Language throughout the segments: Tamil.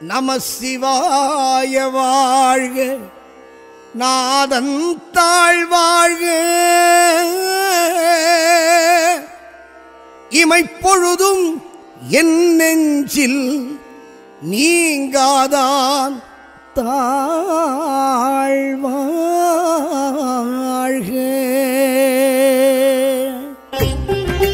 நம சிவாய வாழ்க நாதன் தாழ்வாழ்க இமைப்பொழுதும் என் நெஞ்சில் நீங்காதான் தாழ்வாழ்க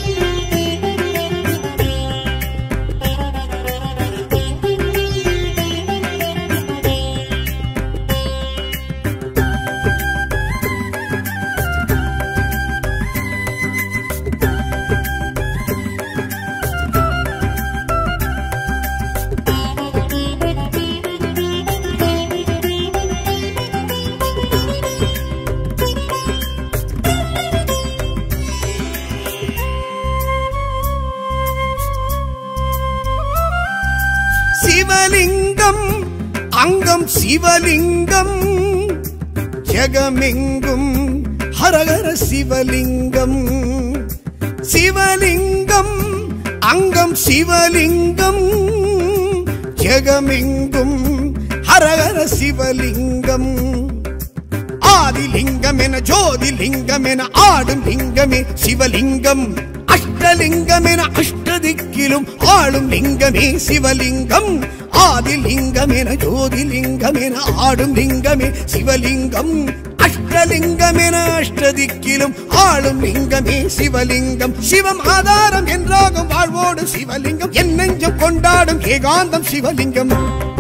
சிவலிங்கம் அங்கம் சிவலிங்கம் ஜெகமெங்கும் ஹரஹர சிவலிங்கம் சிவலிங்கம் அங்கம் சிவலிங்கம் ஜெகமெங்கும் ஹரஹர சிவலிங்கம் ஆதிலிங்கம் என ஜோதிலிங்கம் என ஆடும் லிங்கமே சிவலிங்கம் அஷ்டலிங்கம் என அஷ்டதிக்கிலும் ஆளும் லிங்கமே சிவலிங்கம் ஆதிலிங்கம் என ஜோதிலிங்கம் என ஆடும் லிங்கமே சிவலிங்கம் அஷ்டலிங்கம் என அஷ்டதிக்கிலும் ஆளும் லிங்கமே சிவலிங்கம் சிவம் ஆதாரம் என்றாகும் வாழ்வோடு சிவலிங்கம் என் நெஞ்சம் கொண்டாடும் ஏகாந்தம் சிவலிங்கம்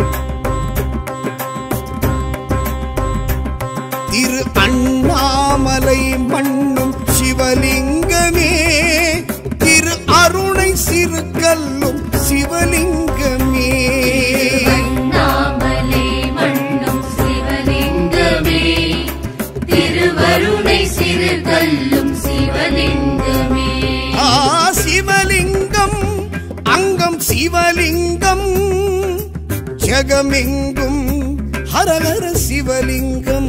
திரு அண்ணாமலை மண்ணும் சிவலிங்கமே திரு அருணை சிறு கல்லும் சிவலிங்கமே அண்ணாமலை மண்ணும் சிவலிங்கமே திருவருணை சிறு கல்லும் சிவலிங்கமே ஆ சிவலிங்கம் அங்கம் சிவலிங்கம் ஜெகமெங்கும் ஹரஹர சிவலிங்கம்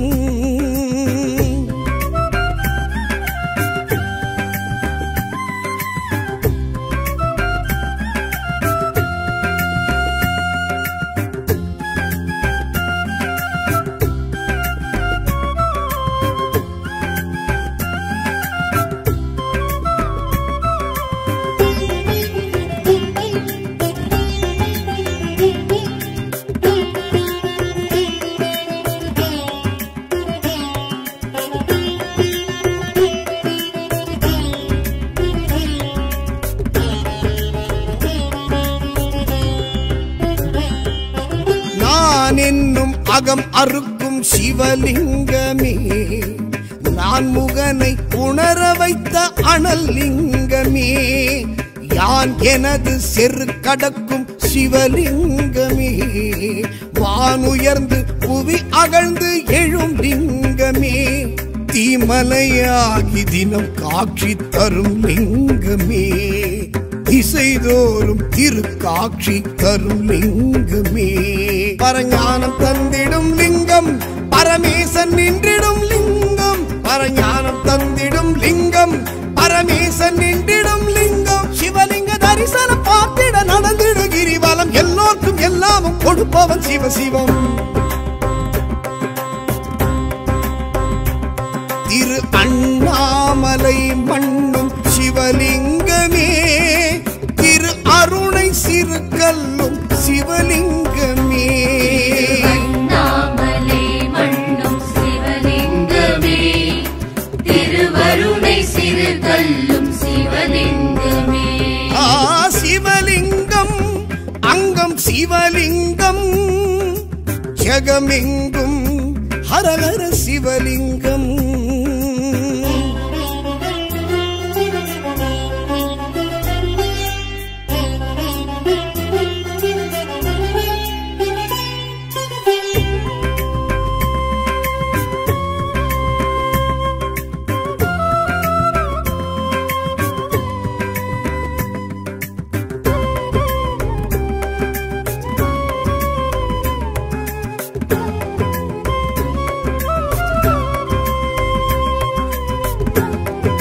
நான் என்னும் அகம் அறுக்கும் சிவலிங்கமே நான் முகனை உணர வைத்த அனல் லிங்கமே யான் எனது செரு கடக்கும் சிவலிங்கமே வானுயர்ந்து புவி அகழ்ந்து எழும் லிங்கமே தீமலையாகி தினம் காட்சி தரும் லிங்கமே திசைதோறும் திரு காட்சி தரும் லிங்கமே பரஞானம் தந்திடும் லிங்கம் பரமேசன் நின்றிடும் லிங்கம் பரஞானம் தந்திடும் லிங்கம் பரமேசன் நின்றிடும் லிங்கம் சிவலிங்க தரிசனம் பார்த்திட நடந்திடு கிரிவலம் எல்லோருக்கும் எல்லாமும் கொடுப்பவன் சிவசிவம் திரு அண்ணாமலை மண்ணும் சிவலிங்கமே திரு அருணை சிறு கல்லும் சிவலிங்கமே அண்ணாமலை மண்ணும் சிவலிங்கமே திருவருணை சிறு கல்லும் சிவலிங்கமே ஆ சிவலிங்கம் அங்கம் சிவலிங்கம் ஜெகமெங்கும் ஹரஹர சிவலிங்கம்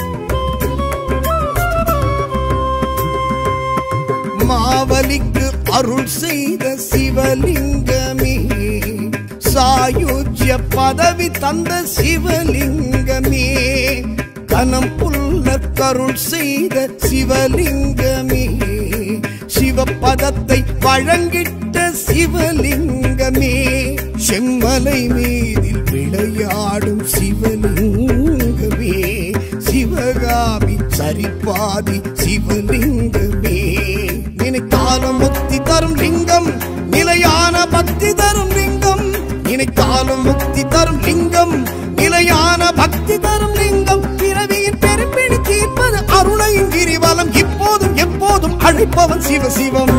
மாவலிக்கு அருள் செய்த சிவலிங்கமே சாயுஜ்ய பதவி தந்த சிவலிங்கமே கனம் புல்ல கருள் செய்த சிவலிங்கமே சிவபதத்தை வழங்கிட்ட சிவலிங்கமே செம்மலை மீதில் விளையாடும் சிவலிங்கமே சிவகாமி சரிபாதி சிவலிங்கமே நினைத்தாலும் முக்தி தரும் லிங்கம் நிலையான பக்தி தரும் லிங்கம் நினைத்தாலும் முக்தி தரும் லிங்கம் நிலையான பக்தி தரும் லிங்கம் பிறவியின் பெரும்பிடி தீர்ப்பது அருணையின் கிரிவலம் இப்போதும் எப்போதும் அழைப்பவன் சிவ சிவம்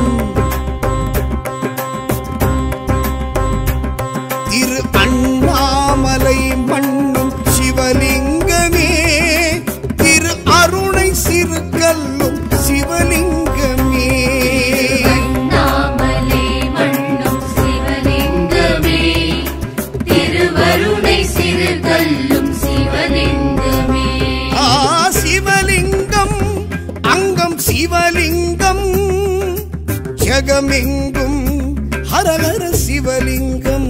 திரு அண்ணாமலை மண்ணும் சிவலிங்கமே திரு அருணை சிறு கல்லும் சிவலிங்கமே அண்ணாமலை மண்ணும் சிவலிங்கமே திருவருணை சிறுகல்லும் சிவலிங்கமே ஆ சிவலிங்கம் அங்கம் சிவலிங்கம் ஜெகமெங்கும் ஹரஹர சிவலிங்கம்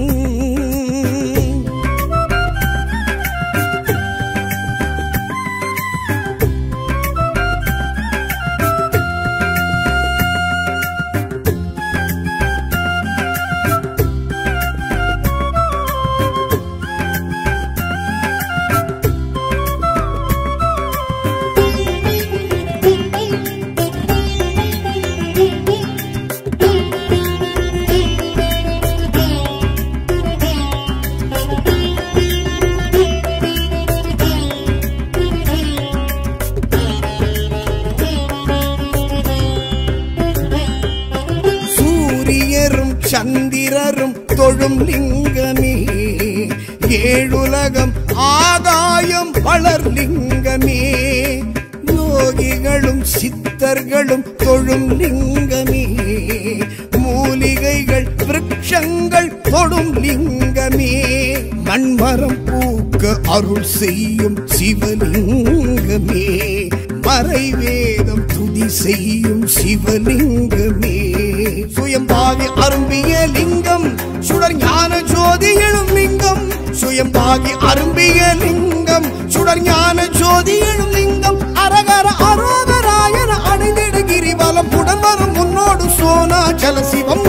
சூரியரும் சந்திரரும் தொழும் லிங்கமே ஏழுலகம் ஆகாயம் வளர் லிங்கமே யோகிகளும் சித்தர்களும் தொழும் லிங்கமே மூலிகைகள் விருட்சங்கள் தொடும் லிங்கமே மண்மரம் பூக்க அருள் செய்யும் சிவலிங்கமே மறைவேதம் துதி செய்யும் சிவலிங்கமே சுயம்பாகி அரும்பிய லிங்கம் சுடர் ஞான ஜோதி எழும் லிங்கம் சுயம்பாகி அரும்பிய லிங்கம் சுடர் ஞான ஜோதி எழும் லிங்கம் அரகர அரோகராயன அடைந்திட கிரிவலம் புடம்பரம் முன்னோடு சோனாச்சல சிவம்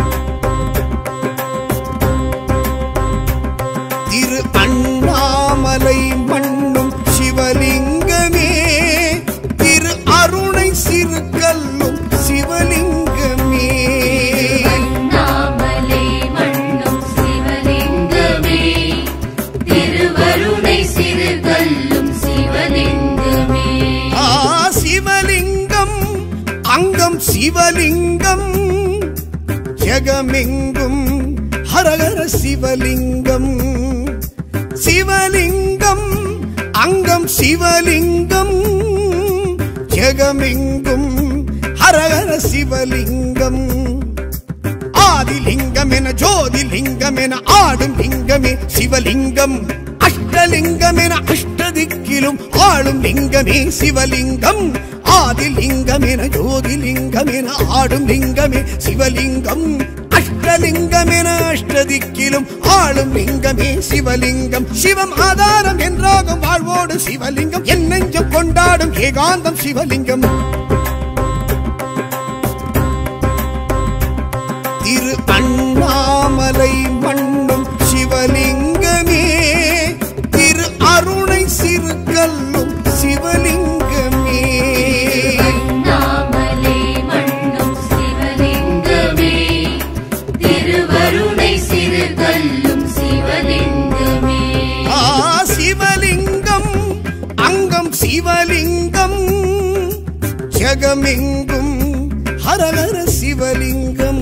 திரு அண்ணாமலை மண்ணும் சிவலிங்கமே திரு அருணை சிறு கல்லும் சிவலிங்கமே அண்ணாமலை மண்ணும் சிவலிங்கமே திருவருணை சிறுகல்லும் சிவலிங்கமே ஆ சிவலிங்கம் அங்கம் சிவலிங்கம் ஜெகமெங்கும் ஹரஹர சிவலிங்கம் சிவலிங்கம் அங்கம் சிவலிங்கம் ஜெகமெங்கும் ஹரஹர சிவலிங்கம் ஆதிலிங்கம் என ஜோதிலிங்கம் என ஆடும் லிங்கமே சிவலிங்கம் அஷ்டலிங்கம் என அஷ்டதிக்கிலும் ஆளும் லிங்கமே சிவலிங்கம் ஆதிலிங்கம் என ஜோதிலிங்கம் என ஆடும் லிங்கமே சிவலிங்கம் அஷ்டலிங்கம் என அஷ்டதிக்கிலும் ஆளும் லிங்கமே சிவலிங்கம் சிவம் ஆதாரம் என்றாகும் வாழ்வோடு சிவலிங்கம் என் நெஞ்சம் கொண்டாடும் ஏகாந்தம் சிவலிங்கம் திரு அண்ணாமலை மண்ணும் சிவலிங்கமே திரு அருணை சிறு கல்லும் சிவலிங்கமே அண்ணாமலை மண்ணும் சிவலிங்கமே திருவருணை சிறுகல்லும் சிவலிங்கமே ஆ சிவலிங்கம் அங்கம் சிவலிங்கம் ஜெகமெங்கும் ஹரஹர சிவலிங்கம்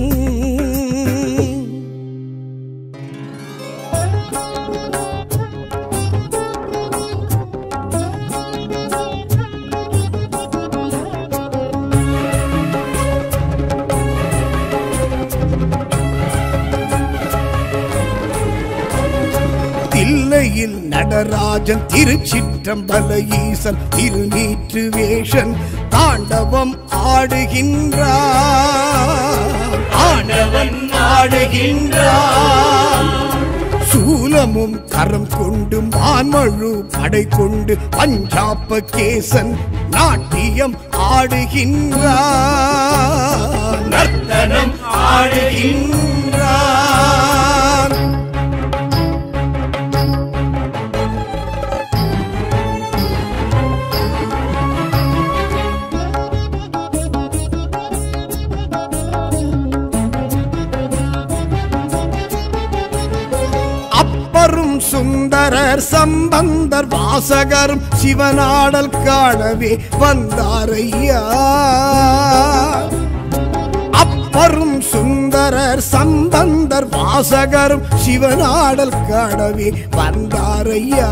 தில்லையில் நடராஜன் திருச்சிற்றம்பல ஈசன் திருநீற்று வேஷன் தாண்டவம் ஆடுகின்றார் ஆண்டவன் ஆடுகின்றான் சூலமும் கரம் கொண்டு மான்மழு படை கொண்டு பஞ்சாப கேசன் நாட்டியம் ஆடுகின்றான் நர்த்தனம் ஆடுகின்றான் அப்பரும் சுந்தரர் சம்பந்தர் வாசகரும் சிவனாடல் காணவே வந்தாரையா அப்பரும் சுந்தரர் சம்பந்தர் வாசகரும் சிவனாடல் காணவே வந்தாரையா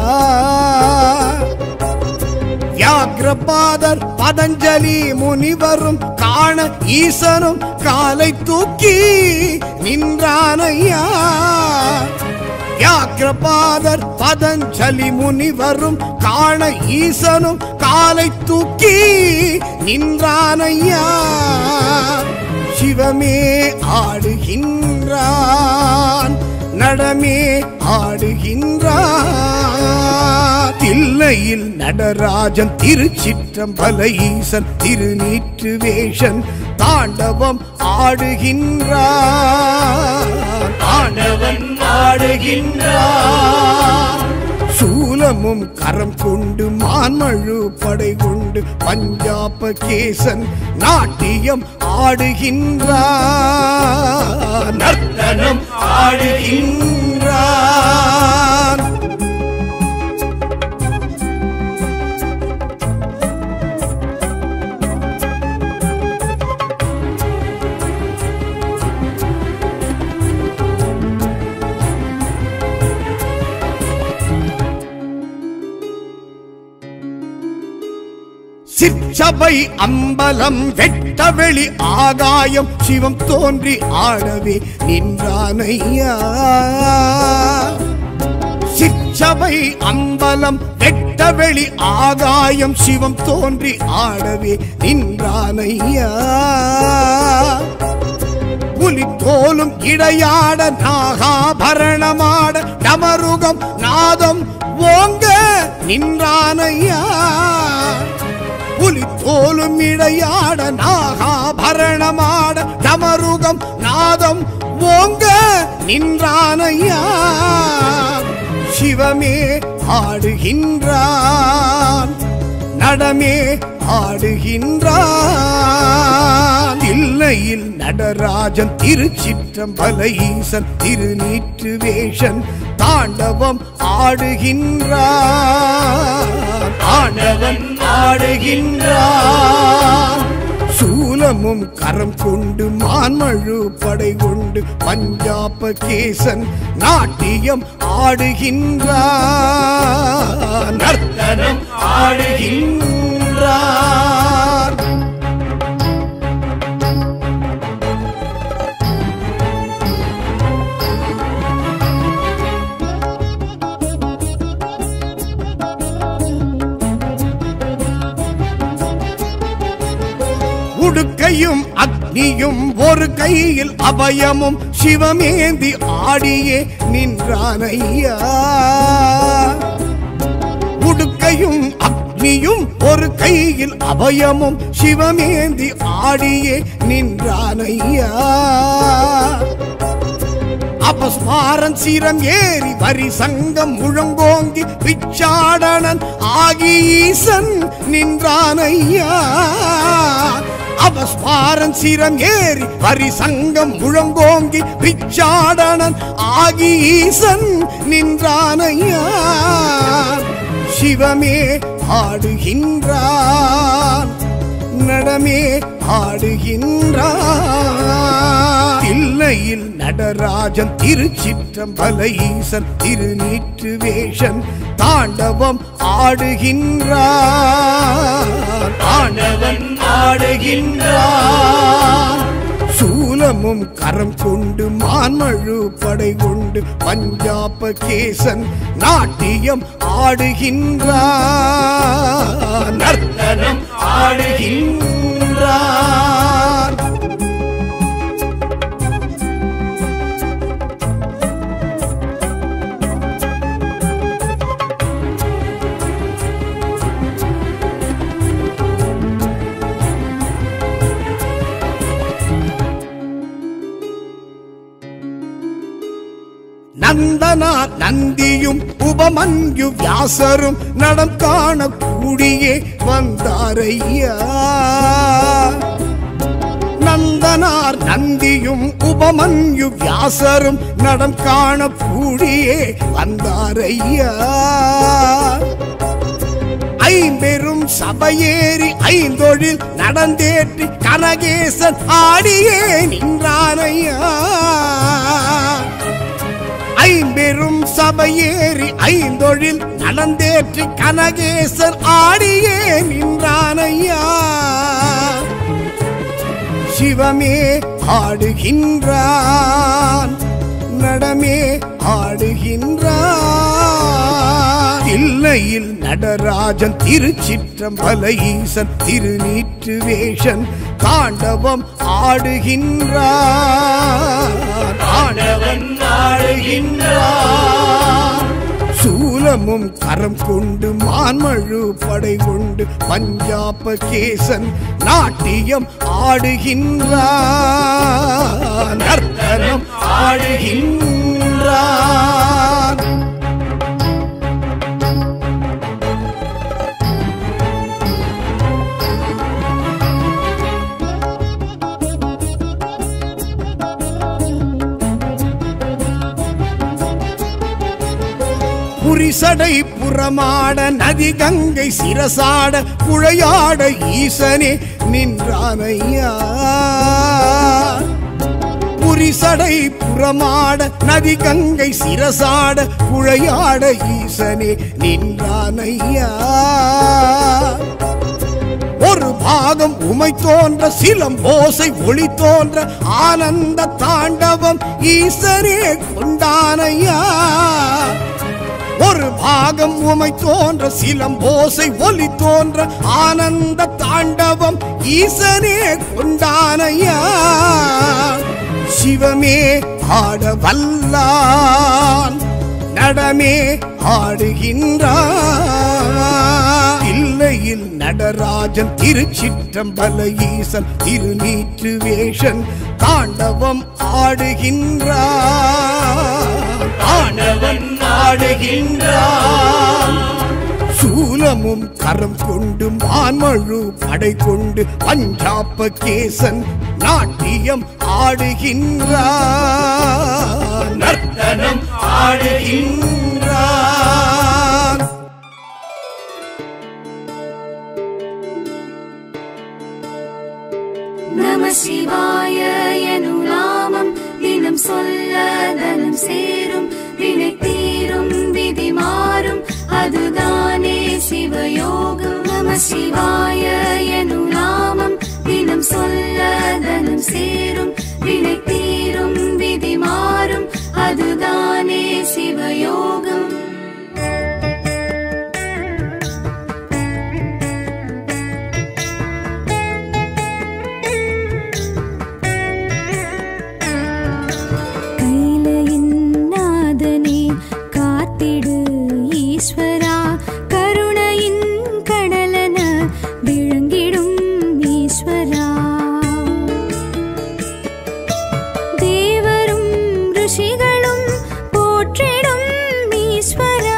வியாகிரபாதர் பதஞ்சலி முனிவரும் காண ஈசனும் காலை தூக்கி நின்றானையா வியாகிரபாதர் பதஞ்சலி முனிவரும் காண ஈசனும் காலை தூக்கி நின்றானையா சிவமே ஆடுகின்றான் நடமே ஆடுகின்றான் தில்லையில் நடராஜன் திருச்சிற்றம்பல ஈசன் திருநீற்று வேஷன் தாண்டவம் ஆடுகின்றான் தாண்டவன் ஆடுகின்றான் சூலமும் கரம் கொண்டு மான்மழு படை கொண்டு பஞ்சாப கேசன் நாட்டியம் ஆடுகின்றான் நர்த்தனம் ஆடுகின்றான் சிற்சபை அம்பலம் வெட்டவெளி ஆகாயம் சிவம் தோன்றி ஆடவே நின்றானையா சிற்சபை அம்பலம் வெட்டவெளி ஆகாயம் சிவம் தோன்றி ஆடவே நின்றானையா புலி தோலும் இடையாட நாகாபரணமாட டமருகம் நாதம் ஓங்க நின்றானையா புலி தோலும் இடையாட நாகாபரணமாட டமருகம் நாதம் ஓங்க நின்றானையா சிவமே ஆடுகின்றான் நடமே ஆடுகின்றான் தில்லையில் நடராஜன் திருச்சிற்றம்பல ஈசன் திருநீற்று வேஷன் தாண்டவம் ஆடுகின்றான் தாண்டவன் ஆடுகின்றான் சூலமும் கரம் கொண்டு மான்மழு படை கொண்டு பஞ்சாப கேசன் நாட்டியம் ஆடுகின்றான் நர்த்தனம் ஆடுகின்றான் உடுக்கையும் அக்னியும் ஒரு கையில் அபயமும் சிவமேந்தி ஆடியே நின்றானையா உடுக்கையும் அக்னியும் ஒரு கையில் அபயமும் சிவமேந்தி ஆடியே நின்றானையா அபஸ்மாரன் சீரம் ஏறி வரி சங்கம் முழங்கோங்கி பிச்சாடனன் ஆகி ஈசன் நின்றானையா அபஸ்மாரன் சீரம் ஏறி வரி சங்கம் முழங்கோங்கி பிச்சாடனன் ஆகி ஈசன் நின்றானையா சிவமே ஆடுகின்றான் நடமே ஆடுகின்றான் தில்லையில் நடராஜன் திருச்சிற்றம்பல ஈசன் திருநீற்று வேஷன் தாண்டவம் ஆடுகின்றான் தாண்டவன் ஆடுகின்றான் சூலமும் கரம் கொண்டு மான்மழு படை கொண்டு பஞ்சாப கேசன் நாட்டியம் ஆடுகின்றான் நர்த்தனம் ஆடுகின்றான் நந்தனார் நந்தியும் உபமன்யு வியாசரும் நடம் காண கூடியே வந்தாரையா நந்தனார் நந்தியும் உபமன்யு வியாசரும் நடம் காண கூடியே வந்தாரையா ஐம்பெரும் சபையேறி ஐந்தொழில் நடந்தேற்றி கனகேசன் ஆடியே நின்றானையா ஐம்பெரும் சபையேறி ஐந்தொழில் நடந்தேற்றி கனகேசன் ஆடியே நின்றானையா சிவமே ஆடுகின்றான் நடமே ஆடுகின்றான் இல்லையில் நடராஜன் திருச்சிற்றம்பல ஈசன் திருநீற்று வேஷன் தாண்டவம் ஆடுகின்றான் ஆண்டவன் ஆடுகின்றான் சூலமும் கரம் கொண்டு மான்மழு படை கொண்டு பஞ்சாப கேசன் நாட்டியம் ஆடுகின்றான் நர்த்தனம் ஆடுகின்றான் புரிசடை புறமாட நதி கங்கை சிரசாட புழையாட ஈசனே நின்றானையா புரிசடை புறமாட நதி கங்கை சிரசாட புழையாட ஈசனே நின்றானையா ஒரு பாகம் உமை தோன்ற சிலம்போசை ஒளி தோன்ற ஆனந்த தாண்டவம் ஈசனே கொண்டானையா ஒரு பாகம் உமை தோன்ற சிலம்போசை ஒலி தோன்ற ஆனந்த தாண்டவம் ஈசனே கொண்டானையா சிவமே ஆட வல்லான் நடமே ஆடுகின்றான் இல்லையில் நடராஜன் திருச்சிற்றம்பல ஈசன் திருநீற்று வேஷன் தாண்டவம் ஆடுகின்றான் தாண்டவன் ஆடுகின்றான் சூலமும் கரம் கொண்டு மான்மழு படை கொண்டு பஞ்சாப கேசன் நாட்டியம் ஆடுகின்றான் நர்த்தனம் ஆடுகின்றான் நம சிவாய எனும் நாமம் தினம் சொல்ல தனம் சேரும் வினை தீரும் விதி மாறும் அதுதானே சிவயோகம் நம சிவாய எனும் நாமம் தினம் சொல்ல தனம் சேரும் வினை தீரும் விதி மாறும் அதுதானே சிவயோகம் கைலையின் நாதனே காத்திடு ஈஸ்வரா கருணையின் கடலன விளங்கிடும் ஈஸ்வரா தேவரும் ரிஷிகளும் போற்றிடும் ஈஸ்வரா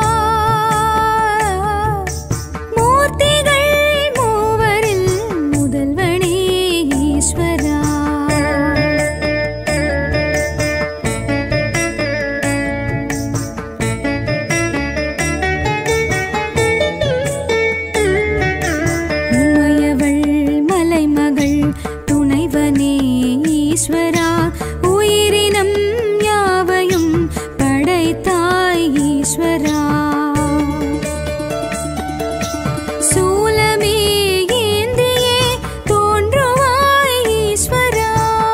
மூர்த்திகள் மூவரில் முதல்வனே ஈஸ்வரா உமையவள் மலைமகள் துணைவனே ஈஸ்வரா உயிரினம் யாவையும் படைத்தாய் ஈஸ்வரா சூலமே ஏந்தியே தோன்றுவாய் ஈஸ்வரா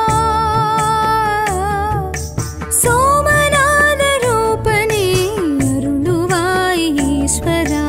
சோமநாத ரூபனே அருளுவாய் ஈஸ்வரா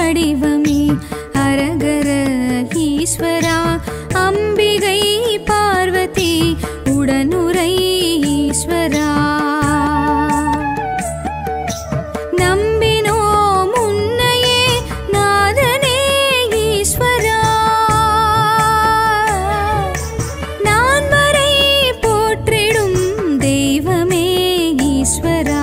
வடிவமே அரகர ஈஸ்வரா அம்பிகை பார்வதி உடனுரை ஈஸ்வரா நம்பினோம் உன்னையே நாதனே ஈஸ்வரா நான் வரை போற்றிடும் தெய்வமே ஈஸ்வரா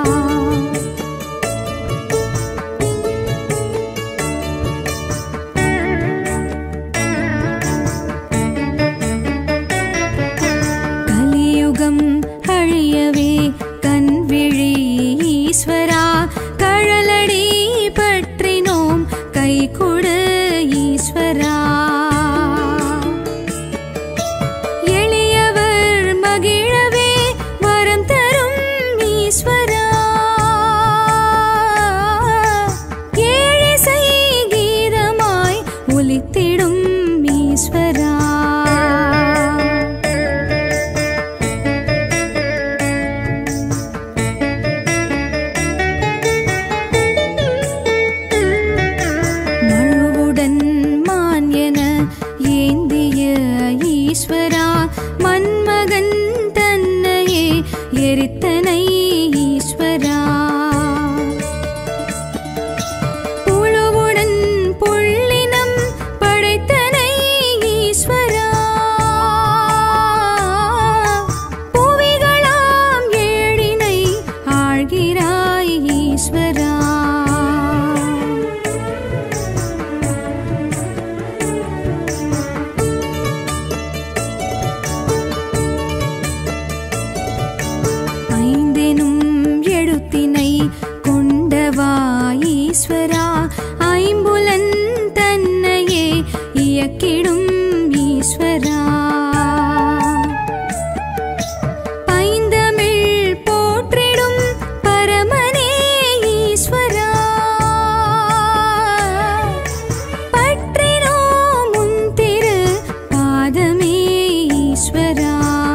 கலியுகம் அழியவே கண்விழி ஈஸ்வரா கழலடி பற்றினோம் கை கொடு ஈஸ்வரா எளியவர் மகிழவே வரம் தரும் ஈஸ்வரா ஏழிசை கீதமாய் ஒலித்திடும் ஈஸ்வரா மழுவுடன் மான் என ஏந்திய ஈஸ்வரா மன்மகன் தன்னையே எரித்தனை ஈஸ்வரா புழுவுடன் புள்ளினம் படைத்தனை ஈஸ்வரா புவிகளாம் ஏழினை ஆழ்கிறாய் ஈஸ்வரா ஐந்தெனும் எழுத்தினை கொண்டவா ஈஸ்வரா ஐம்புலன் தன்னையே இயக்கிடும் ஈஸ்வரா பைந்தமிழ் போற்றிடும் பரமனே ஈஸ்வரா பற்றினோம் உன் திரு பாதமே ஈஸ்வரா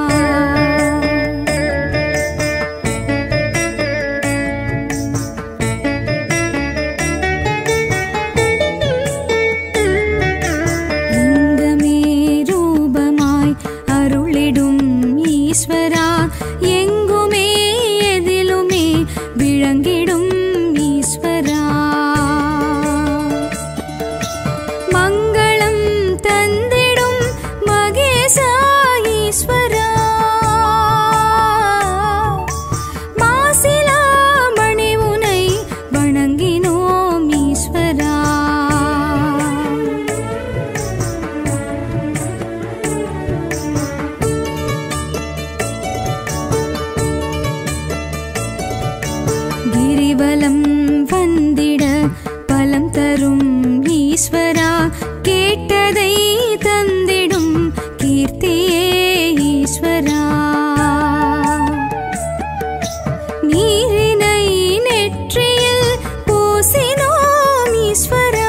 லிங்கமே ரூபமாய் அருளிடும் ஈஸ்வரா எங்குமே எதிலுமே விளங்கிடும் ஈஸ்வரா மங்களம் தந்திடும் மகேசா ஈஸ்வரா மாசிலா மணி உனை வணங்கினோம் ஈஸ்வரா கிரிவலம் வந்திட பலம் தரும் ஈஸ்வரா கேட்டதை தந்திடும் கீர்த்தியே ஈஸ்வரா நீரினை நெற்றியில் பூசினோம் ஈஸ்வரா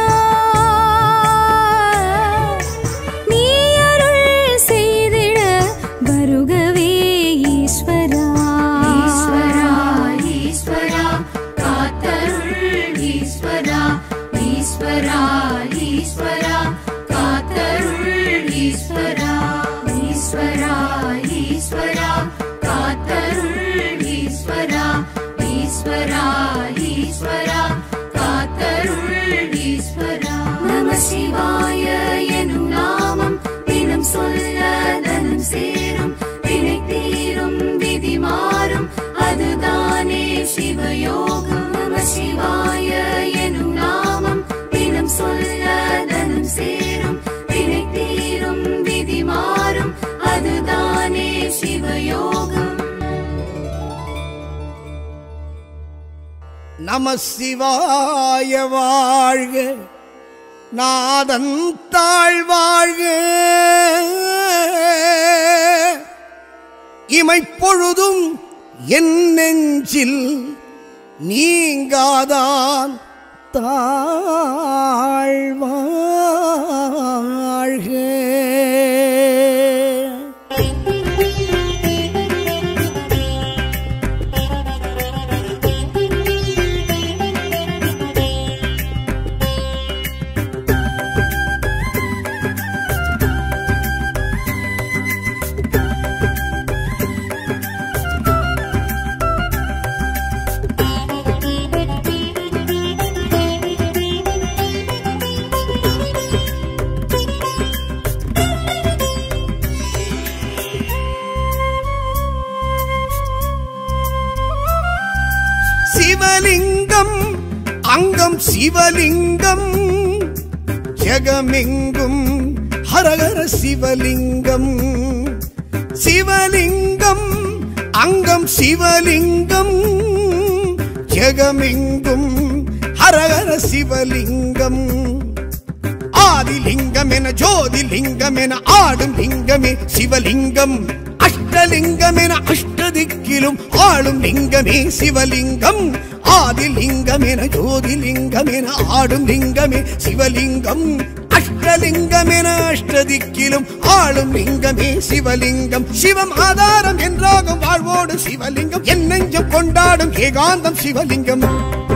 நீ அருள் செய்திட வருகவே ஈஸ்வரா ஈஸ்வரா ஈஸ்வரா காத்தருள் ஈஸ்வரா ஈஸ்வரா ஈஸ்வரா காத்தருள் ஈஸ்வரா ஈஸ்வரா ஈஸ்வரா காத்தருள் ஈஸ்வரா ஈஸ்வரா ஈஸ்வரா காத்தருள் ஈஸ்வரா நம சிவாய எனும் நாமம் தினம் சொல்ல தனம் சேரும் வினை தீரும் விதி மாறும் அதுதானே சிவயோகம் நம சிவாய எனும் நாமம் தினம் சொல்ல தனம் சேரும் வினை தீரும் விதி மாறும் அதுதானே சிவயோகம் நம சிவாய வாழ்க நாதன் தாழ்வாழ்க இமைப்பொழுதும் என் நெஞ்சில் நீங்காதான் தாழ்வாழ்க சிவலிங்கம் அங்கம் சிவலிங்கம் ஜெகமெங்கும் ஹரஹர சிவலிங்கம் சிவலிங்கம் அங்கம் சிவலிங்கம் ஜெகமெங்கும் ஹரஹர சிவலிங்கம் ஆதிலிங்கம் என ஜோதிலிங்கம் என ஆடும் லிங்கமே சிவலிங்கம் அஷ்டலிங்கம் என அஷ்டதிக்கிலும் ஆளும் லிங்கமே சிவலிங்கம் ஆதிலிங்கம் என ஜோதிலிங்கம் என ஆடும் லிங்கமே சிவலிங்கம் அஷ்டலிங்கம் என அஷ்டதிக்கிலும் ஆளும் லிங்கமே சிவலிங்கம் சிவம் ஆதாரம் என்றாகும் வாழ்வோடு சிவலிங்கம் என் நெஞ்சம் கொண்டாடும் ஏகாந்தம் சிவலிங்கம்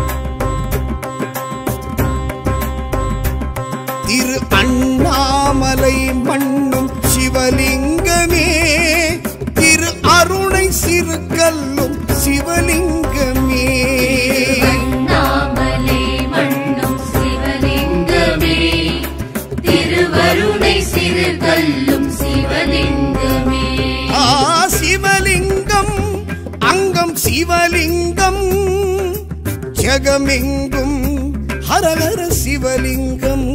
திரு அண்ணாமலை மண்ணும் சிவலிங்கமே திரு அருணை சிறுகல்லும் சிவலிங்கமே அண்ணாமலை மண்ணும் சிவலிங்கமே திருவருணை சிறு கல்லும் சிவலிங்கமே ஆ சிவலிங்கம் அங்கம் சிவலிங்கம் ஜெகமெங்கும் ஹரஹர சிவலிங்கம்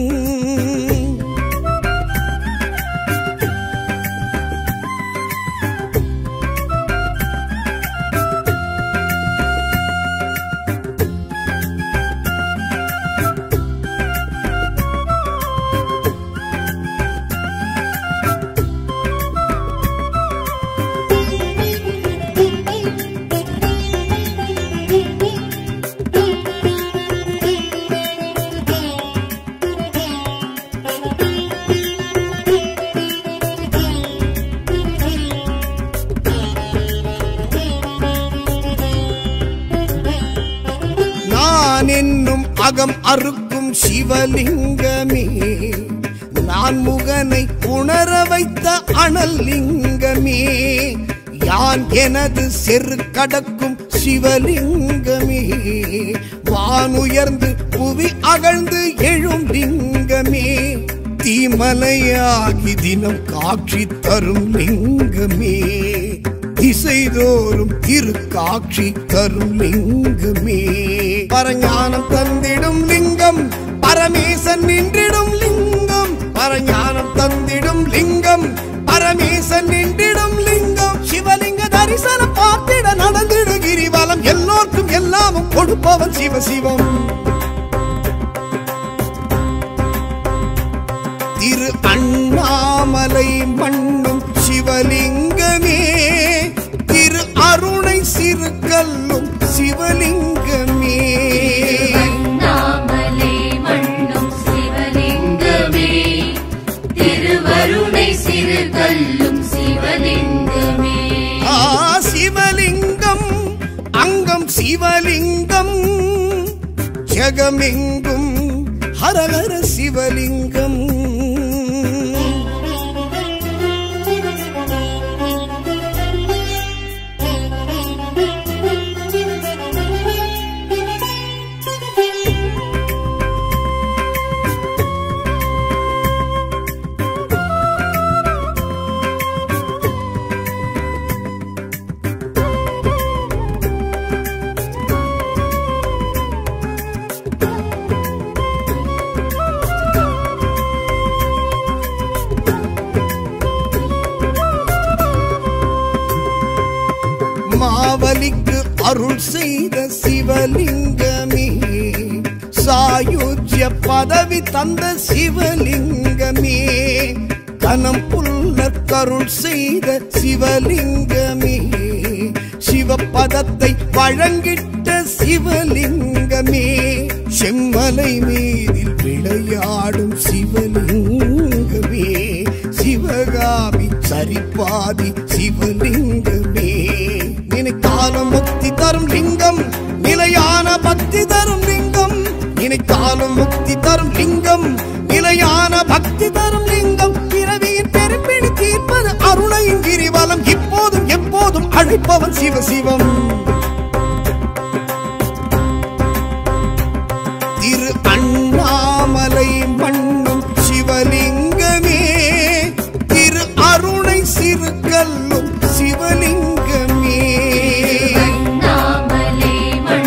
நான் என்னும் அகம் அறுக்கும் சிவலிங்கமே நான் முகனை உணர வைத்த அனல் லிங்கமே யான் எனது செரு கடக்கும் சிவலிங்கமே வானுயர்ந்து புவி அகழ்ந்து எழும் லிங்கமே தீமலையாகி தினம் காட்சி தரும் லிங்கமே திசைதோறும் திரு காட்சி தரும் லிங்கமே பரஞானம் தந்திடும் லிங்கம் பரமேசன் நின்றிடும் லிங்கம் பரஞானம் தந்திடும் லிங்கம் பரமேசன் நின்றிடும் லிங்கம் சிவலிங்க தரிசனம் பார்த்திட நடந்திடு கிரிவலம் எல்லோர்க்கும் எல்லாமும் கொடுப்பவன் சிவசிவம் திரு அண்ணாமலை மண்ணும் சிவலிங்கமே திரு அருணை சிறுகல்லும் சிவலிங்கமே அண்ணாமலை மண்ணும் சிவலிங்கமே திருவருணை சிறு கல்லும் சிவலிங்கமே ஆ சிவலிங்கம் அங்கம் சிவலிங்கம் ஜெகமெங்கும் ஹரஹர சிவலிங்கம் மாவலிக்கு அருள் செய்த சிவலிங்கமே சாயுஜ்ய பதவி தந்த சிவலிங்கமே கனம் புல்ல கருள் செய்த சிவலிங்கமே சிவபதத்தை வழங்கிட்ட சிவலிங்கமே செம்மலை மீதில் விளையாடும் சிவலிங்கமே சிவகாமி சரிபாதி சிவலிங்கமே நினைத்தாலும் முக்தி தரும் லிங்கம் நிலையான பக்தி தரும் லிங்கம் நினைத்தாலும் முக்தி தரும் லிங்கம் நிலையான பக்தி தரும் லிங்கம் பிறவியின் பெரும்பிடி தீர்ப்பது அருணையின் கிரிவலம் இப்போதும் எப்போதும் அழைப்பவன் சிவசிவம் திரு அண்ணாமலை மண்ணும் சிவலிங்கமே திரு அருணை சிறுகல்லும் சிவலிங்கமே அண்ணாமலை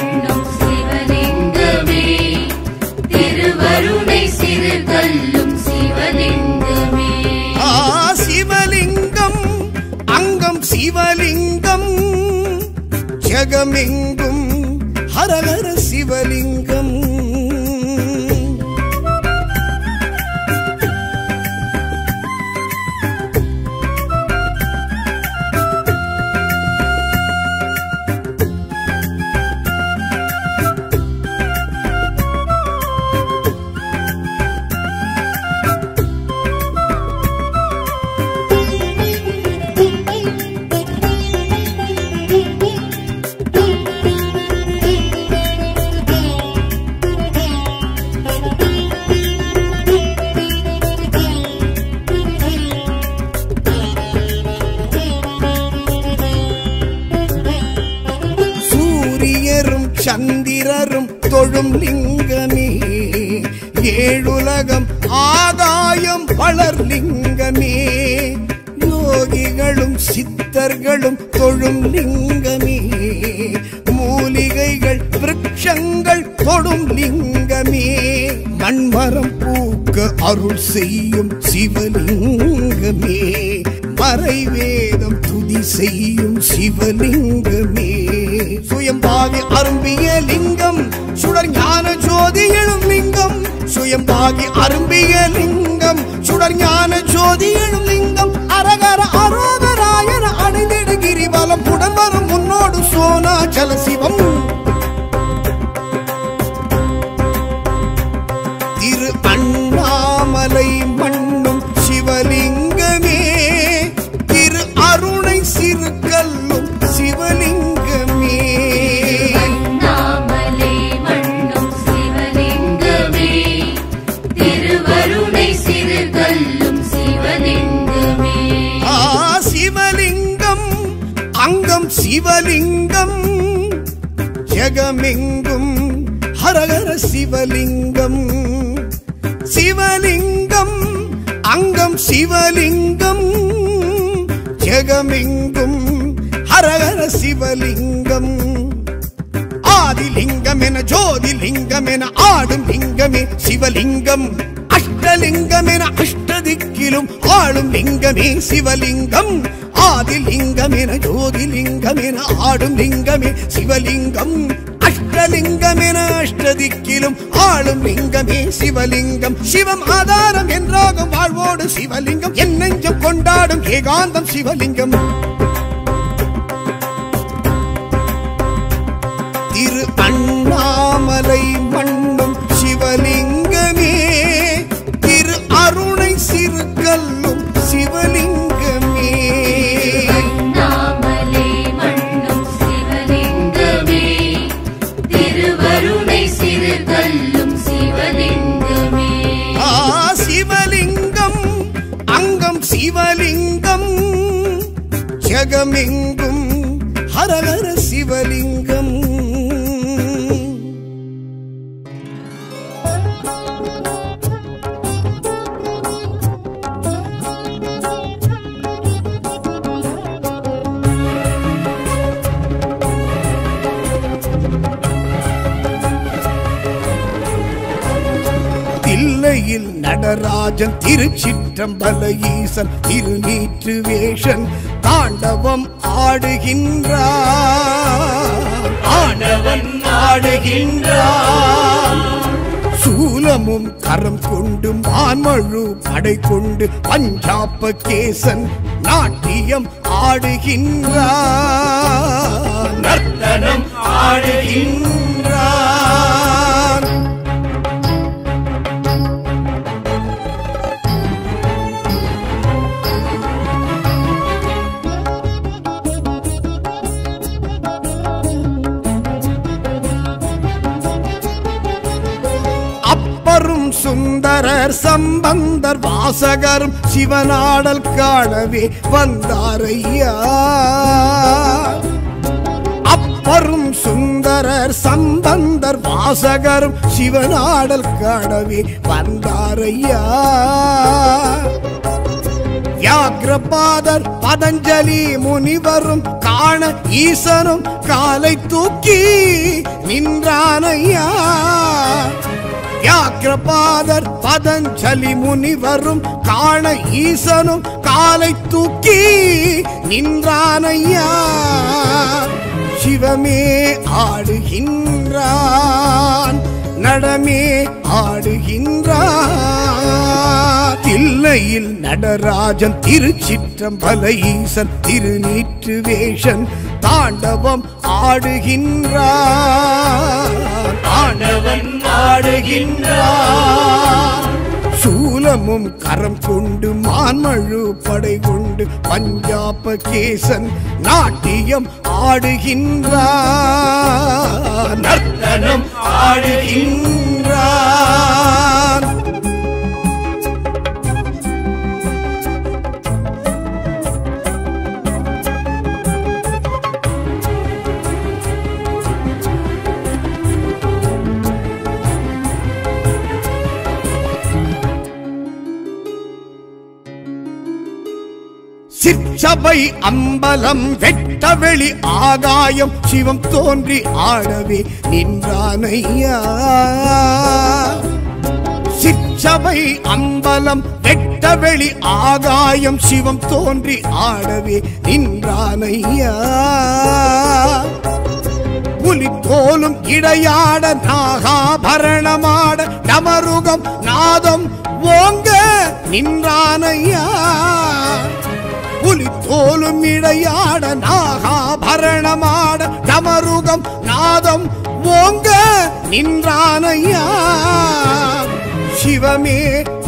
ஜெகமெங்கும் ஹரஹர சிவலிங்கம் சூரியரும் சந்திரரும் தொழும் லிங்கமே ஏழுலகம் ஆகாயம் வளர் லிங்கமே யோகிகளும் சித்தர்களும் தொழும் லிங்கமே மூலிகைகள் விருட்சங்கள் தொடும் லிங்கமே மண்மரம் பூக்க அருள் செய்யும் சிவலிங்கமே மறைவேதம் துதி செய்யும் சிவலிங்கமே சுயம்பாகி அரும்பிய லிங்கம் சுடர் ஞான ஜோதி எழும் லிங்கம் சுயம்பாகி அரும்பிய லிங்கம் சுடர் ஞான ஜோதி எழும் லிங்கம் அரகர அரோகராயன அடைந்திடு கிரிவலம் புடன் வரும் முன்னோடு சோனாச்சல சிவம் திரு அண்ணாமலை மண்ணும் சிவலிங்கமே திரு அருணை சிறுகல்லும் சிவலிங்கமே அண்ணாமலை மண்ணும் சிவலிங்கமே திருவருணை சிறுகல்லும் சிவலிங்கமே ஆ சிவலிங்கம் அங்கம் சிவலிங்கம் ஜெகமெங்கும் ஹரஹர சிவலிங்கம் சிவலிங்கம் அங்கம் சிவலிங்கம் ஜெகமெங்கும் ஹரஹர சிவலிங்கம் ஆதிலிங்கம் என ஜோதிலிங்கம் என ஆடும் லிங்கமே சிவலிங்கம் அஷ்டலிங்கம் என அஷ்டதிக்கிலும் ஆளும் லிங்கமே சிவலிங்கம் ஆதிலிங்கம் என ஜோதிலிங்கம் என ஆடும் லிங்கமே சிவலிங்கம் அஷ்டலிங்கம் என அஷ்டதிக்கிலும் ஆளும் லிங்கமே சிவலிங்கம் சிவம் ஆதாரம் என்றாகும் வாழ்வோடு சிவலிங்கம் என் நெஞ்சம் கொண்டாடும் ஏகாந்தம் சிவலிங்கம் திரு அண்ணாமலை மண்ணும் சிவலிங்கமே திரு அருணை சிறுகல்லும் சிவலிங்கமே அண்ணாமலை மண்ணும் சிவலிங்கமே திருவருணை சிறுகல்லும் சிவலிங்கமே ஆ சிவலிங்கம் அங்கம் சிவலிங்கம் ஜெகமெங்கும் ஹரஹர சிவலிங்கம் தில்லையில் நடராஜன் திருச்சிற்றம்பல ஈசன் திருநீற்று வேஷன் தாண்டவம் ஆடுகின்றார் ஆண்டவன் ஆடுகின்றார் சூலமும் கரம் கொண்டு மான்மழு படை கொண்டு பஞ்சாப்ப கேசன் நாட்டியம் ஆடுகின்றார் நர்த்தனம் ஆடுகின்றார் அப்பரும் சுந்தரர் சம்பந்தர் வாசகரும் சிவனாடல் காணவே வந்தாரையா அப்பரும் சுந்தரர் சம்பந்தர் வாசகரும் சிவனாடல் காணவே வந்தாரையா வியாகிரபாதர் பதஞ்சலி முனிவரும் காண ஈசனும் காலை தூக்கி நின்றானையா வியாகிரபாதர் பதஞ்சலி முனிவரும் காண ஈசனும் காலை தூக்கி நின்றானையா சிவமே ஆடுகின்றான் நடமே ஆடுகின்றான் தில்லையில் நடராஜன் திருச்சிற்றம்பல ஈசன் திருநீற்று வேஷன் தாண்டவம் ஆடுகின்றான் தாண்டவன் ஆடுகின்றான் சூலமும் கரம் கொண்டு மான்மழு படை கொண்டு பஞ்சாப கேசன் நாட்டியம் ஆடுகின்றான் நர்த்தனம் ஆடுகின்றான் சிற்சபை அம்பலம் வெட்டவெளி ஆகாயம் சிவம் தோன்றி ஆடவே நின்றானையா சிற்சபை அம்பலம் வெட்டவெளி ஆகாயம் சிவம் தோன்றி ஆடவே நின்றானையா புலி தோலும் இடையாட நாகாபரணமாட நமருகம் நாதம் ஓங்க நின்றானையா புலி தோலும் இடையாட நாகாபரணமாட நமருகம் நாதம் ஓங்க நின்றானையா சிவமே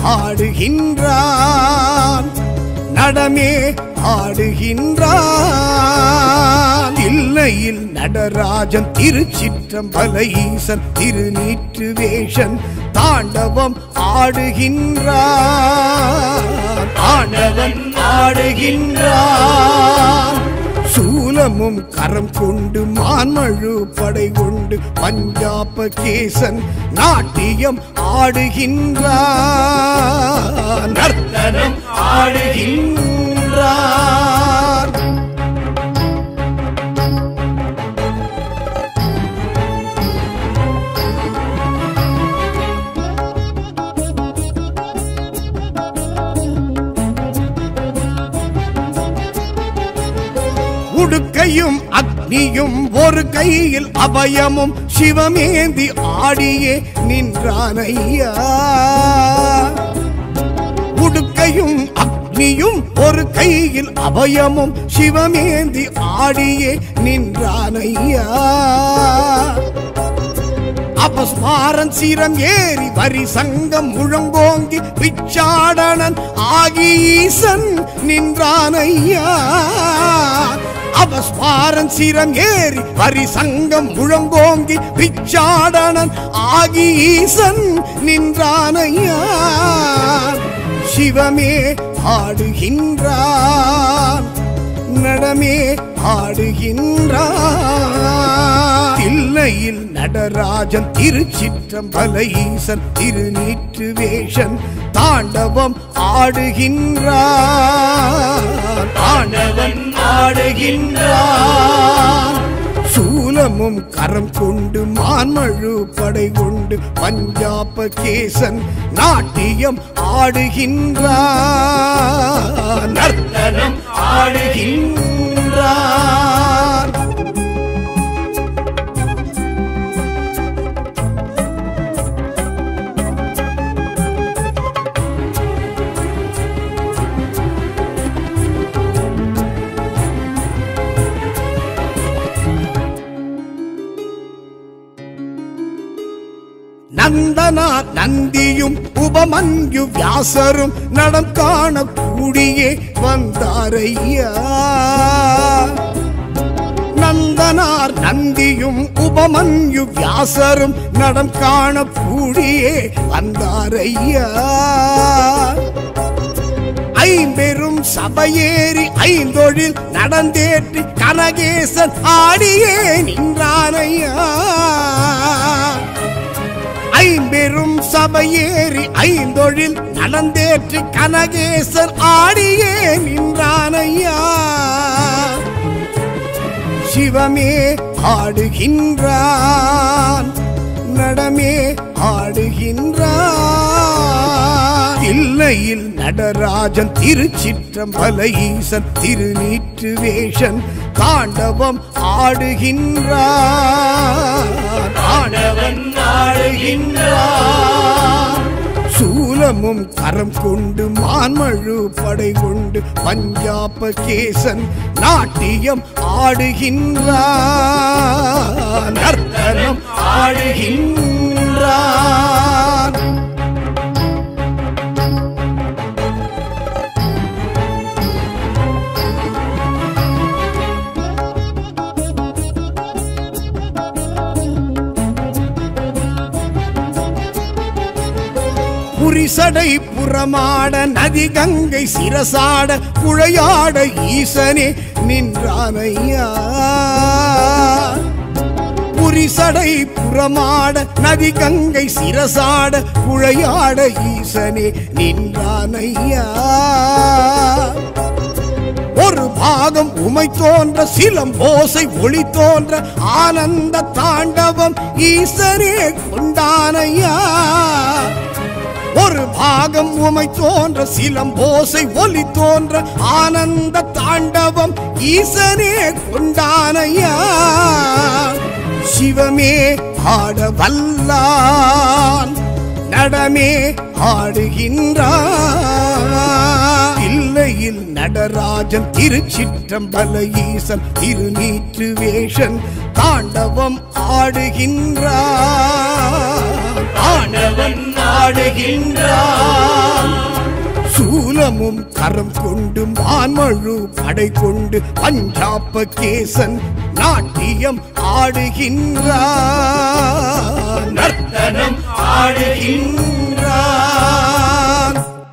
ஆடுகின்றான் நடமே ஆடுகின்றான் இல்லையில் நடராஜன் திருச்சிற்றம்பல ஈசன் திருநீற்று வேஷன் தாண்டவம் ஆடுகின்றான் தாண்டவன் ஆடுகின்றான் சூலமும் கரம் கொண்டு மான்மழு படை கொண்டு பஞ்சாப கேசன் நாட்டியம் ஆடுகின்றான் நர்த்தனம் ஆடுகின்றான் உடுக்கையும் அக்னியும் ஒரு கையில் அபயமும் சிவமேந்தி ஆடியே நின்றானையா உடுக்கையும் அக்னியும் ஒரு கையில் அபயமும் சிவமேந்தி ஆடியே நின்றானையா அபஸ்மாரன் சீரம் ஏறி வரி சங்கம் முழங்கோங்கி பிச்சாடனன் ஆகி ஈசன் நின்றானையா அபஸ்மாரன் சீரம் ஏறி வரி சங்கம் முழங்கோங்கி பிச்சாடனன் ஆகி ஈசன் நின்றானையா சிவமே ஆடுகின்றான் நடமே ஆடுகின்றான் இல்லையில் நடராஜன் திருச்சிற்றம்பல ஈசன் திருநீற்று வேஷன் தாண்டவம் ஆடுகின்றான் தாண்டவன் ஆடுகின்றான் சூலமும் கரம் கொண்டு மான்மழு படை கொண்டு பஞ்சாப கேசன் நாட்டியம் ஆடுகின்றான் நர்த்தனம் ஆடுகின்றான் நந்தனா நந்தியும் உபமன்யு வியாசரும் நடம் காண கூடியே வந்தாரையா நந்தனார் நந்தியும் உபமன்யு வியாசரும் நடம் காண கூடியே வந்தாரையா ஐம்பெரும் சபையேறி ஐந்தொழில் நடந்தேற்றி கனகேசன் ஆடியே நின்றானையா ஐம்பெரும் சபையேறி ஐந்தொழில் நடந்தேற்றி கனகேசர் ஆடியே நின்றானையா சிவமே ஆடுகின்றான் நடமே ஆடுகின்றான் இல்லை தில்லையில் நடராஜன் திருச்சிற்றம்பல ஈசன் திருநீற்று வேஷன் தாண்டவம் ஆடுகின்றான் ஆடவன் ஆடுகின்றான் சூலமும் கரம் கொண்டு மான்மழு படை கொண்டு பஞ்சாப கேசன் நாட்டியம் ஆடுகின்றான் நர்த்தனம் ஆடுகின்றான் புரிசடை புறமாட நதி கங்கை சிரசாட புழையாட ஈசனே நின்றானையா புரிசடை புறமாட நதி கங்கை சிரசாட புழையாட ஈசனே நின்றானையா ஒரு பாகம் உமை தோன்ற சிலம் ஓசை ஒளி தோன்ற ஆனந்த தாண்டவம் ஈசனே கொண்டானையா ஒரு பாகம் உமை தோன்ற சிலம் ஓசை ஒலி தோன்ற ஆனந்த தாண்டவம் ஈசனே கொண்டானையா சிவமே ஆட வல்லான் நடமே ஆடுகின்றான் இல்லையில் நடராஜன் திருச்சிற்றம்பல ஈசன் திருநீற்று வேஷன் தாண்டவம் ஆடுகின்றான் ஆண்டவன் ஆடுகின்றான் சூலமும் கரம் கொண்டு மான்மழு படை கொண்டு பஞ்சாப கேசன் நாட்டியம் ஆடுகின்றான் நர்த்தனம் ஆடுகின்றான்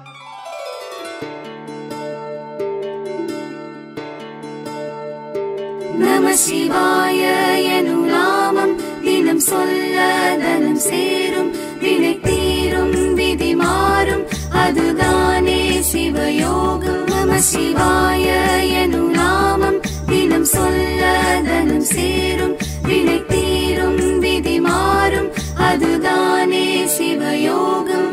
நம சிவாய எனும் நாமம் தினம் சொல்ல தனம் சேரும் வினை தீரும் விதி மாறும் அதுதானே சிவயோகம் நம சிவாய எனும் நாமம் தினம் சொல்ல தனம் சேரும் வினை தீரும் விதி மாறும் அதுதானே சிவயோகம்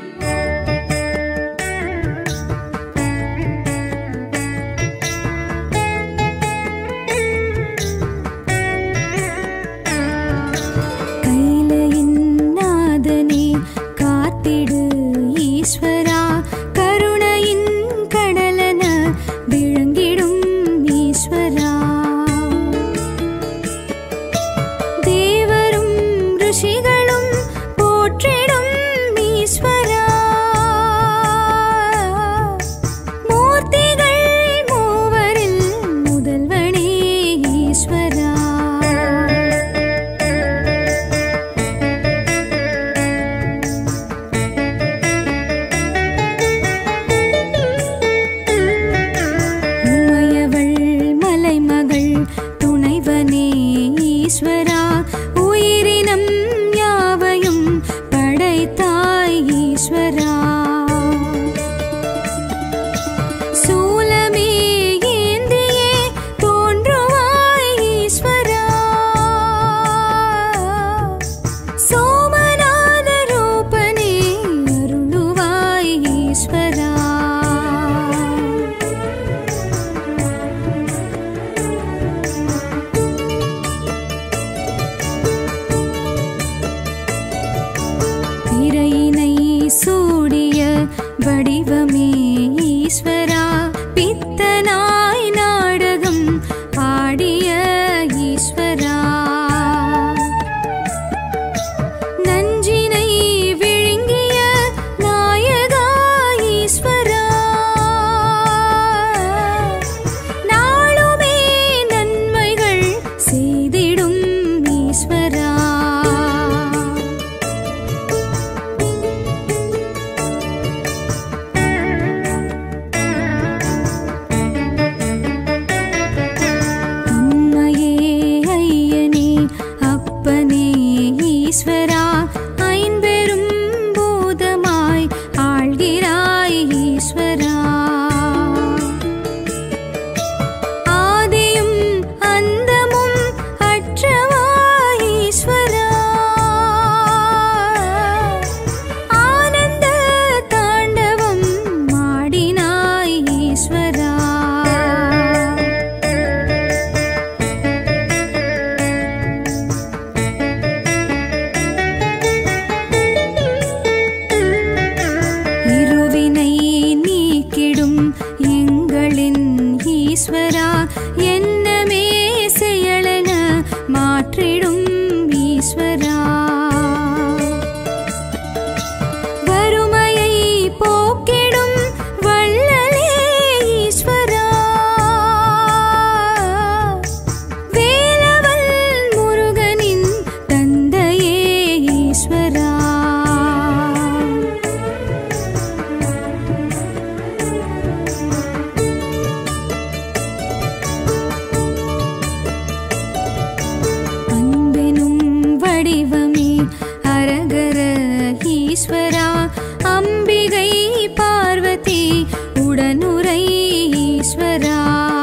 கைலையின் நாதனே காத்திடு ஈஸ்வரா கருணையின் கடலன விளங்கிடும் ஈஸ்வரா தேவரும் ரிஷிகளும் போற்றிடும் ஈஸ்வரா மூர்த்திகள் மூவரில் முதல்வனே ஈஸ்வரா உமையவள் மலைமகள் துணைவனே ஈஸ்வரா உயிரினம் யாவையும் படைத்தாய் ஈஸ்வரா சூலமே ஏந்தியே தோன்றுவாய் ஈஸ்வரா சோமநாத ரூபனே அருளுவாய் ஈஸ்வரா திரையினை சூடிய வடிவமே ஈஸ்வரா பித்தனாய் நாடகம் ஆடிய ஈஸ்வரா நஞ்சினை விழுங்கிய நாயகா ஈஸ்வரா நாளுமே நன்மைகள் செய்திடும் ஈஸ்வரா அம்மையே ஐயனே அப்பனே ஈஸ்வரா ஐம்பெரும் பூதமாய் ஆள்கிறாய் ஈஸ்வரா ஆதியும் அந்தமும் அற்றவாய் ஈஸ்வரா ஆனந்த தாண்டவம் ஈஸ்வரா அம்பிகை பார்வதி உடனுரை ஈஸ்வரா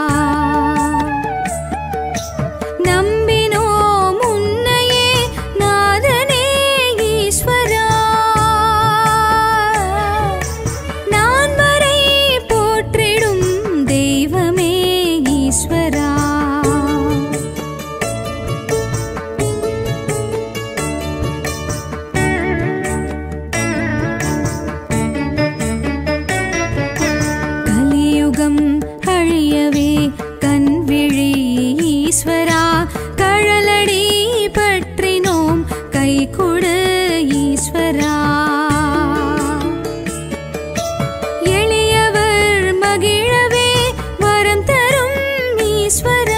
நம்பினோம் உன்னையே நாதனே ஈஸ்வரா நான் வரை போற்றிடும் தெய்வமே ஈஸ்வரா கலியுகம் அழியவே கண்விழி ஈஸ்வரா கழலடி பற்றினோம் கை கொடு ஈஸ்வரா எளியவர் மகிழவே வரம் தரும் ஈஸ்வரா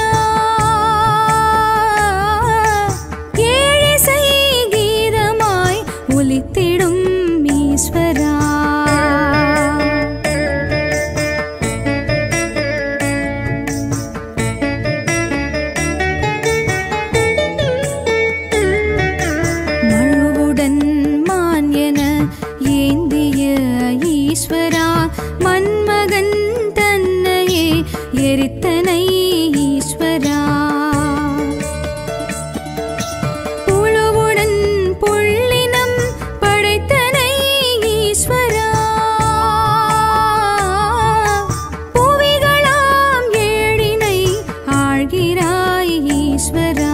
ஏழிசை கீதமாய் ஒலித்திடும் ஈஸ்வரா மழுவுடன் மான் என ஏந்திய ஈஸ்வரா மன்மகன் தன்னையே எரித்தனை ஈஸ்வரா புழுவுடன் புள்ளினம் படைத்தனை ஈஸ்வரா புவிகளாம் ஏழினை ஆழ்கிறாய் ஈஸ்வரா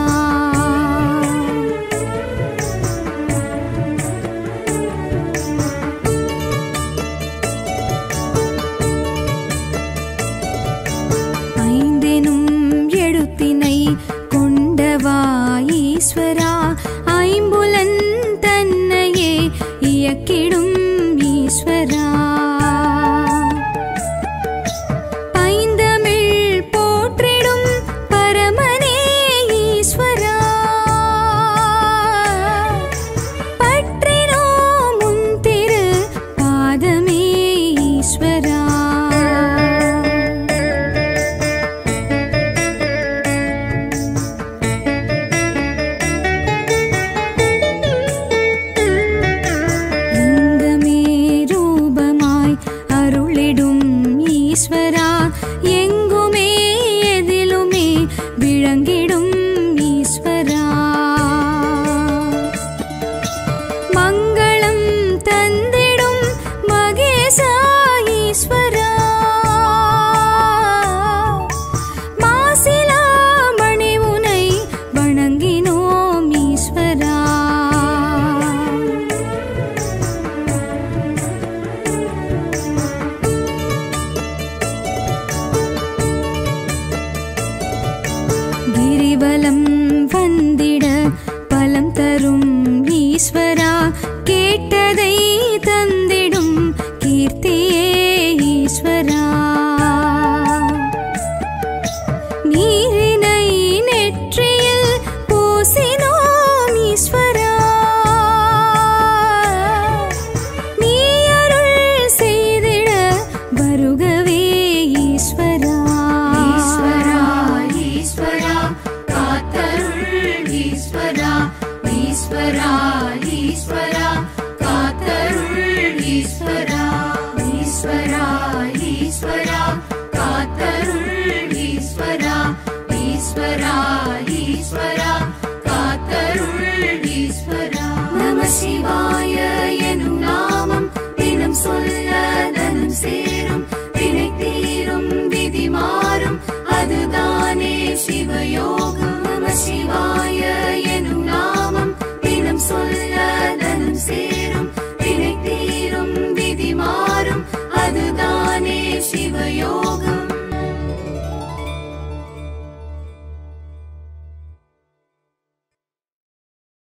ஐந்தெனும் எழுத்தினை கொண்டவா ஈஸ்வரா ஐம்புலன் தன்னையே இயக்கிடும் ஈஸ்வரா ஐந்தமிழ் போற்றிடும் பரமனே ஈஸ்வரா பற்றினோம் உன் திரு பாதமே ஈஸ்வரா லிங்கமே ரூபமாய் அருளிடும் ஈஸ்வரா எங்குமே எதிலுமே விளங்கிடும் ஈஸ்வரா மங்களம் தந்திடும் மகேசா ஈஸ்வரா மாசிலா மணி உனை வணங்கினோம் ஈஸ்வரா கிரிவலம் வந்திட பலம் தரும் ஈஸ்வரா கேட்டதை தந்திடும் கீர்த்தியே ஈஸ்வரா நீரினை நெற்றியில் பூசினோம் ஈஸ்வரா நீ அருள் செய்திட வருகவே ஈஸ்வரா ஈஸ்வரா ஈஸ்வரா காத்தருள் ஈஸ்வரா ஈஸ்வரா ஈஸ்வரா காத்தருள் ஈஸ்வரா ஈஸ்வரா ஈஸ்வரா காத்தருள் ஈஸ்வரா ஈஸ்வரா ஈஸ்வரா காத்தருள் ஈஸ்வரா நம சிவாய எனும் நாமம் தினம் சொல்ல தனம் சேரும் வினை தீரும் விதி மாறும் அதுதானே சிவயோகம் நம சிவாய